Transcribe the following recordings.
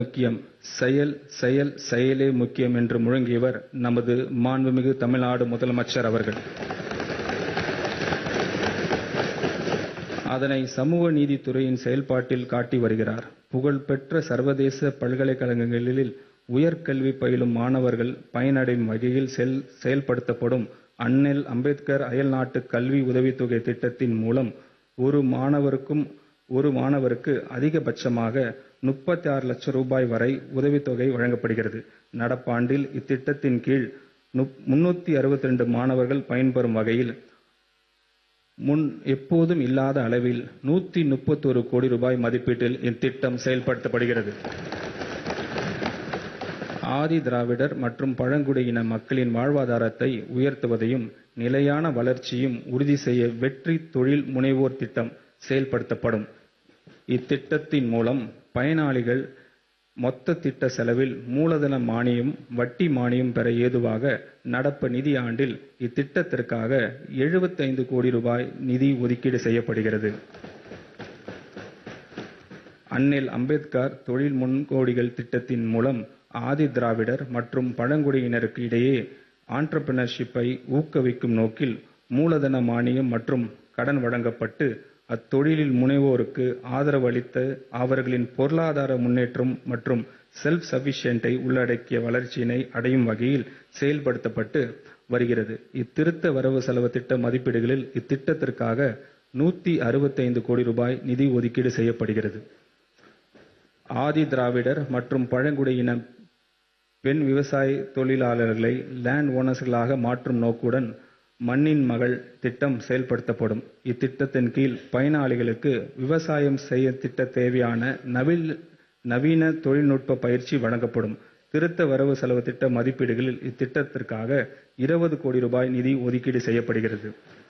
முக்கியம் செயல் செயல் செயலே முக்கியம் என்று முழங்கியவர் நமது மாண்புமிகு தமிழ்நாடு முதலமைச்சர் அவர்கள் அதனை சமூக நீதித்துறையின் செயல்பாட்டில் காட்டி வருகிறார் புகழ்பெற்ற சர்வதேச பல்கலைக்கழகங்களில் உயர்கல்வி பயிலும் மாணவர்கள் பயனடையும் வகையில் செயல்படுத்தப்படும் அண்ணல் அம்பேத்கர் அயல்நாட்டு கல்வி உதவித்தொகை திட்டத்தின் மூலம் ஒரு மாணவருக்கும் ஒரு மாணவருக்கு அதிகபட்சமாக முப்பத்தி ஆறு லட்சம் ரூபாய் வரை உதவித்தொகை வழங்கப்படுகிறது நடப்பாண்டில் இத்திட்டத்தின் கீழ் முன்னூத்தி அறுபத்தி ரெண்டு மாணவர்கள் பயன்பெறும் வகையில் முன் எப்போதும் இல்லாத அளவில் நூத்தி முப்பத்தொரு கோடி ரூபாய் மதிப்பீட்டில் இத்திட்டம் செயல்படுத்தப்படுகிறது ஆதி திராவிடர் மற்றும் பழங்குடியின மக்களின் வாழ்வாதாரத்தை உயர்த்துவதையும் நிலையான வளர்ச்சியும் உறுதி செய்ய வெற்றி தொழில் முனைவோர் திட்டம் செயல்படுத்தப்படும் இத்திட்டத்தின் மூலம் பயனாளிகள் மொத்த திட்ட செலவில் மூலதன மானியம் வட்டி மானியம் பெற ஏதுவாக நடப்பு நிதியாண்டில் இத்திட்டத்திற்காக 75 கோடி ரூபாய் நிதி ஒதுக்கீடு செய்யப்படுகிறது அண்ணல் அம்பேத்கர் தொழில் முன்கோடிகள் திட்டத்தின் மூலம் ஆதி திராவிடர் மற்றும் பழங்குடியினருக்கு இடையே ஆண்டர்பிரினர்ஷிப்பை ஊக்குவிக்கும் நோக்கில் மூலதன மானியம் மற்றும் கடன் வழங்கப்பட்டு அத்தொழிலில் முனைவோருக்கு ஆதரவு அளித்து அவர்களின் பொருளாதார முன்னேற்றம் மற்றும் செல்ஃப் சஃபிஷியன்ட்டை உள்ளடக்கிய வளர்ச்சியினை அடையும் வகையில் செயல்படுத்தப்பட்டு வருகிறது இத்திருத்த வரவு செலவு திட்ட மதிப்பீடுகளில் இத்திட்டத்திற்காக நூத்தி அறுபத்தைந்து கோடி ரூபாய் நிதி ஒதுக்கீடு செய்யப்படுகிறது ஆதி திராவிடர் மற்றும் பழங்குடியின பெண் விவசாய தொழிலாளர்களை லேண்ட் ஓனர்ஸ்களாக மாற்றும் நோக்குடன் மண்ணின் மகள் திட்டம் செயல்படுத்தப்படும் இத்திட்டத்தின் கீழ் பயனாளிகளுக்கு விவசாயம் செய்ய திட்ட தேவையான நவீன தொழில்நுட்ப பயிற்சி வழங்கப்படும் திருத்த வரவு செலவு திட்ட மதிப்பீடுகளில் இத்திட்டத்திற்காக இருபது கோடி ரூபாய் நிதி ஒதுக்கீடு செய்யப்படுகிறது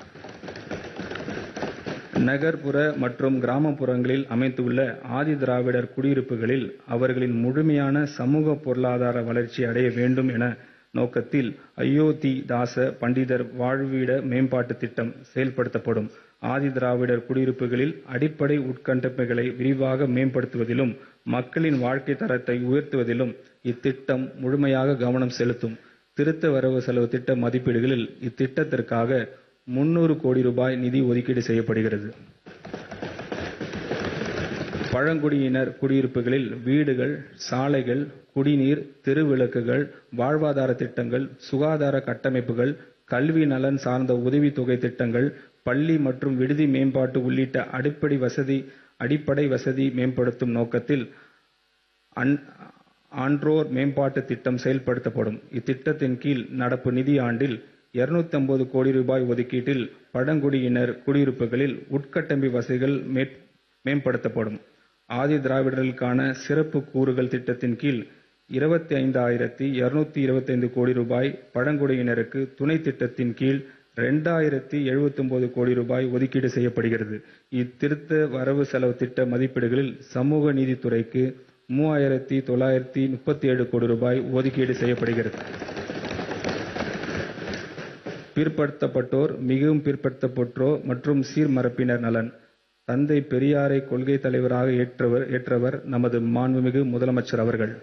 நகர்ப்புற மற்றும் கிராமப்புறங்களில் அமைந்துள்ள ஆதி திராவிடர் குடியிருப்புகளில் அவர்களின் முழுமையான சமூக பொருளாதார வளர்ச்சி அடைய வேண்டும் என நோக்கத்தில் அயோத்தி தாச பண்டிதர் வாழ்விட மேம்பாட்டு திட்டம் செயல்படுத்தப்படும் ஆதி திராவிடர் குடியிருப்புகளில் அடிப்படை உட்கட்டமைப்புகளை விரிவாக மேம்படுத்துவதிலும் மக்களின் வாழ்க்கை தரத்தை உயர்த்துவதிலும் இத்திட்டம் முழுமையாக கவனம் செலுத்தும் திருத்த வரவு செலவு திட்ட மதிப்பீடுகளில் இத்திட்டத்திற்காக முன்னூறு கோடி ரூபாய் நிதி ஒதுக்கீடு செய்யப்படுகிறது பழங்குடியினர் குடியிருப்புகளில் வீடுகள் சாலைகள் குடிநீர் தெருவிளக்குகள் வாழ்வாதார திட்டங்கள் சுகாதார கட்டமைப்புகள் கல்வி நலன் சார்ந்த உதவித்தொகை திட்டங்கள் பள்ளி மற்றும் விடுதி மேம்பாட்டு உள்ளிட்ட அடிப்படை வசதி அடிப்படை வசதி மேம்படுத்தும் நோக்கத்தில் ஆன்றோர் மேம்பாட்டு திட்டம் செயல்படுத்தப்படும் இத்திட்டத்தின் கீழ் நடப்பு நிதி ஆண்டில் 250 கோடி ரூபாய் ஒதுக்கீட்டில் பழங்குடியினர் குடியிருப்புகளில் உட்கட்டமைப்பு வசதிகள் மேம்படுத்தப்படும் ஆதி திராவிடர்களுக்கான சிறப்பு கூறுகள் திட்டத்தின் கீழ் இருபத்தி ஐந்தாயிரத்தி இருநூத்தி இருபத்தைந்து கோடி ரூபாய் பழங்குடியினருக்கு துணை திட்டத்தின் கீழ் இரண்டாயிரத்தி எழுபத்தொன்பது கோடி ரூபாய் ஒதுக்கீடு செய்யப்படுகிறது இத்திருத்த வரவு செலவு திட்ட மதிப்பீடுகளில் சமூக நீதித்துறைக்கு மூவாயிரத்தி தொள்ளாயிரத்தி முப்பத்தி ஏழு கோடி ரூபாய் ஒதுக்கீடு செய்யப்படுகிறது பிற்படுத்தப்பட்டோர் மிகவும் பிற்படுத்தப்பட்டோர் மற்றும் சீர்மரப்பினர் நலன் தந்தை பெரியாரை கொள்கை தலைவராக ஏற்றவர் ஏற்றவர் நமது மாண்புமிகு முதலமைச்சர் அவர்கள்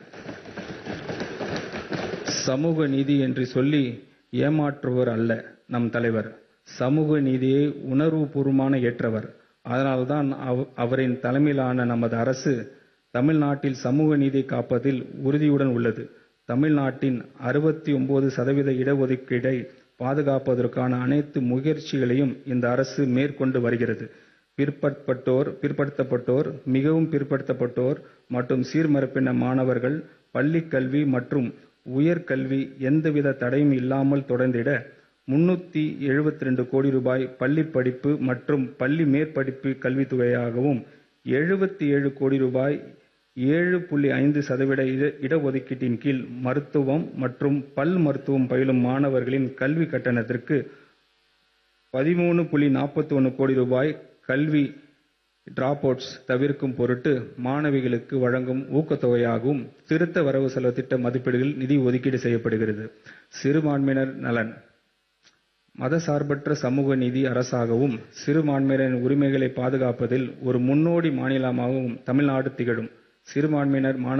சமூக நீதி என்று சொல்லி ஏமாற்றுவர் அல்ல நம் தலைவர் சமூக நீதியை உணர்வுபூர்வமான ஏற்றவர் அதனால்தான் அவரின் தலைமையிலான நமது அரசு தமிழ்நாட்டில் சமூக நீதியை காப்பதில் உறுதியுடன் உள்ளது தமிழ்நாட்டின் அறுபத்தி ஒன்பது சதவீத இடஒதுக்கீடை பாதுகாப்பதற்கான அனைத்து முயற்சிகளையும் இந்த அரசு மேற்கொண்டு வருகிறது பிற்படுத்தப்பட்டோர் பிற்படுத்தப்பட்டோர் மிகவும் பிற்படுத்தப்பட்டோர் மற்றும் சீர்மரப்பின மாணவர்கள் பள்ளிக் கல்வி மற்றும் உயர்கல்வி எந்தவித தடையும் இல்லாமல் தொடர்ந்திட முன்னூத்தி எழுபத்தி ரெண்டு கோடி ரூபாய் பள்ளி படிப்பு மற்றும் பள்ளி மேற்படிப்பு கல்வித்தொகையாகவும் எழுபத்தி ஏழு கோடி ரூபாய் ஏழு புள்ளி ஐந்து சதவீத இடஒதுக்கீட்டின் கீழ் மருத்துவம் மற்றும் பல் மருத்துவம் பயிலும் மாணவர்களின் கல்வி கட்டணத்திற்கு பதிமூணு புள்ளி நாற்பத்தி ஒன்று கோடி ரூபாய் கல்வி டிராப் அவுட்ஸ் தவிர்க்கும் பொருட்டு மாணவிகளுக்கு வழங்கும் ஊக்கத்தொகையாகவும் திருத்த வரவு செலவு திட்ட மதிப்பீடுகளில் நிதி ஒதுக்கீடு செய்யப்படுகிறது சிறுபான்மையினர் நலன் மதசார்பற்ற சமூக நீதி அரசாகவும் சிறுபான்மையினரின் உரிமைகளை பாதுகாப்பதில் ஒரு முன்னோடி மாநிலமாகவும் தமிழ்நாடு திகழும் சிறுபான்மையினர்